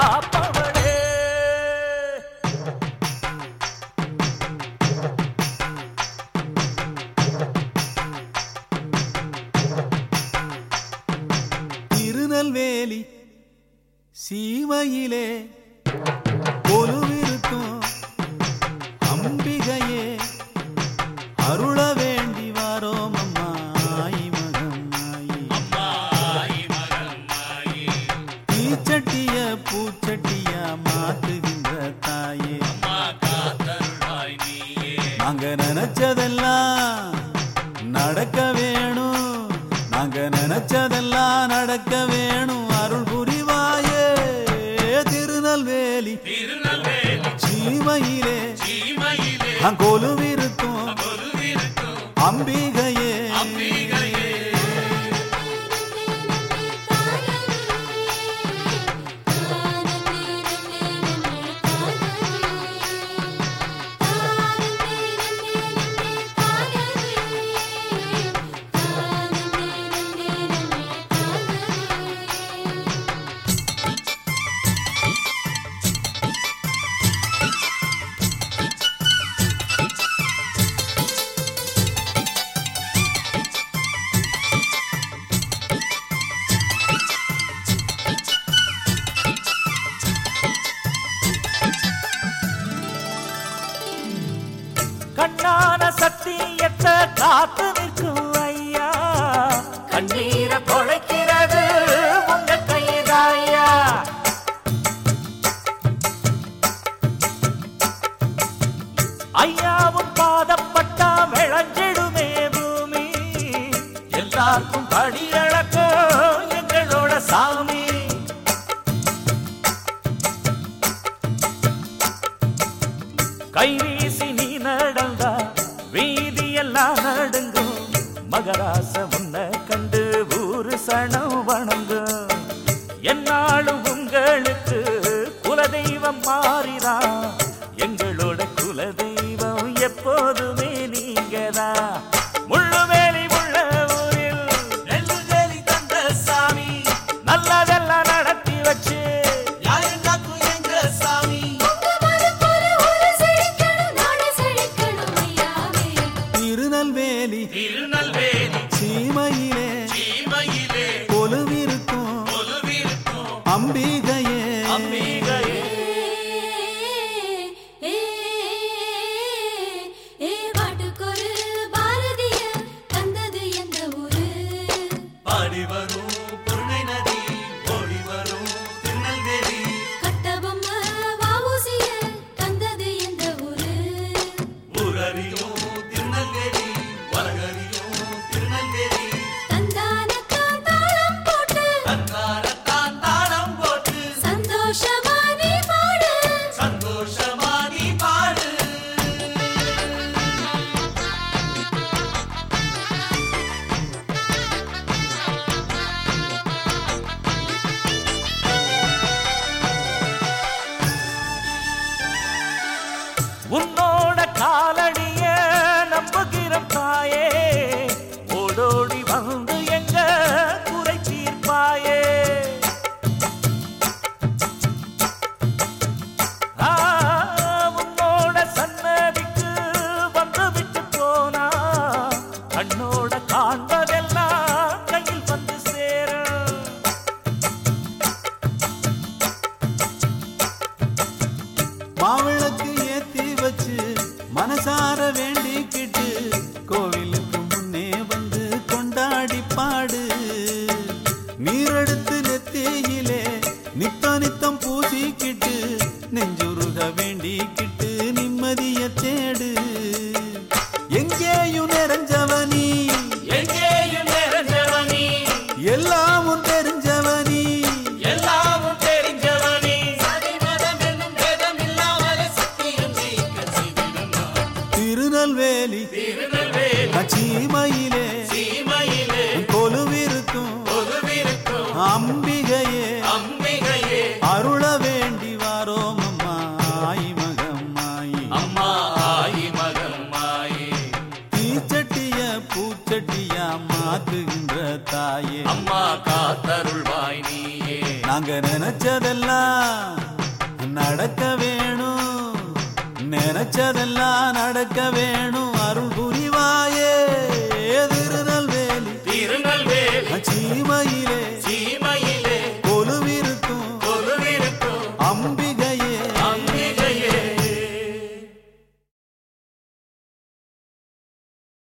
காப்பவளே திருநெல்வேலி சீமையிலே கொலுவிருக்கும் அம்பிகையே அருள வேண்டி வாரோம் அம்மா ஆயி மகம் ஆயி தீச்சட்டிய பூச்சட்டியா மாத்துகின்ற தாயே நாங்க நினைச்சதெல்லாம் நடக்க வேணும் நாங்க நினைச்சதெல்லாம் நடக்க வேணும் அருள் புரிவாயே திருநெல்வேலி சீமையிலே கொலுவிருக்கும் அம்பிகையே கண்ணான சத்தியத்தை காத்து நிற்கும் ஐயா கண்ணீரை தொலைக்கிறது உங்க கைதாயா ஐயாவும் பாதப்பட்டா விளைஞ்சிடுமே பூமி எல்லாருக்கும் படி இழக்கும் எங்களோட சாமி கைவீசி நீ நடந்தா வீதியெல்லாம் நடுங்கும் மகராச உன்னை கண்டு ஊரு சனம் வணங்கும் என்னாலும் உங்களுக்கு குலதெய்வம் மாறிதா எங்களோட குலதெய்வம் எப்போதுமே நீங்கதான் முள்ளுவேலி உள்ள ஊரில் நெல்லு வேலி தந்த சாமி நல்லதெல்லாம் நடத்தி வச்சு யாருந்தாக்கும் எங்க சாமி திருநெல்வேலி திருநெல்வேலி சீமையிலே சீமையிலே கொலுவிருக்கும் கொலுவிருக்கும் அம்பிகையே அம்பிகையே பாடி வரும் புருணை நதி ஓடி வரும் திருநெல்வேலி ஊரறியும் திருநெல்வேலி உலகறியும் திருநெல்வேலி தன்னாரத்தான் தாளம் போட்டு சந்தோஷமா நீ பாடு சந்தோஷமா நீ பாடு உன்னோட காலடிய நம்புகிற தாயே ஓடோடி வந்து எங்க குறை தீர்ப்பாயே ஆ, உன்னோட சன்னதிக்கு வந்து விட்டு போனா கண்ணோட காண்பதெல்லாம் கையில் வந்து சேரும் மாவிளக்கு ஏத்தி வச்சு மனசார வேண்டிக்கிட்டு கோவிலுக்கு முன்னே வந்து கொண்டாடி பாடு நீரெடுத்து நெத்தியிலே நித்த நித்தம் பூசிக்கிட்டு நெஞ்சுருக வேண்டிக்கிட்டு நிம்மதிய தேடு எங்கேயும் நிறைஞ்சவனி எங்கேயும் நிறைஞ்சவனி எல்லாமும் தெரிஞ்சவனி எல்லாமும் தெரிஞ்சவனி சரிமதம் என்னும் வேதம் இல்லாமல் சத்தியம் ஜெயிக்க செய்திடும் திருநெல்வேலி திருநெல்வேலி சீமையிலே சீமையிலே கொலுவிருக்கும் பொதுவிருக்கும் அம்பிகையே அம்பிகையே அருள வேண்டி வாரோம் அம்மா ஆயி மகம் ஆயி அம்மா ஆயி மகம் மாயே தீச்சட்டிய பூச்சட்டியா மாத்துகின்ற தாய் தாயே அம்மா காத்தருள்வாய் நீயே நாங்க நினைச்சதெல்லாம் நடக்க வேணும் நினைச்சதெல்லாம் நடக்க வேணும் அருள் புரிவாய்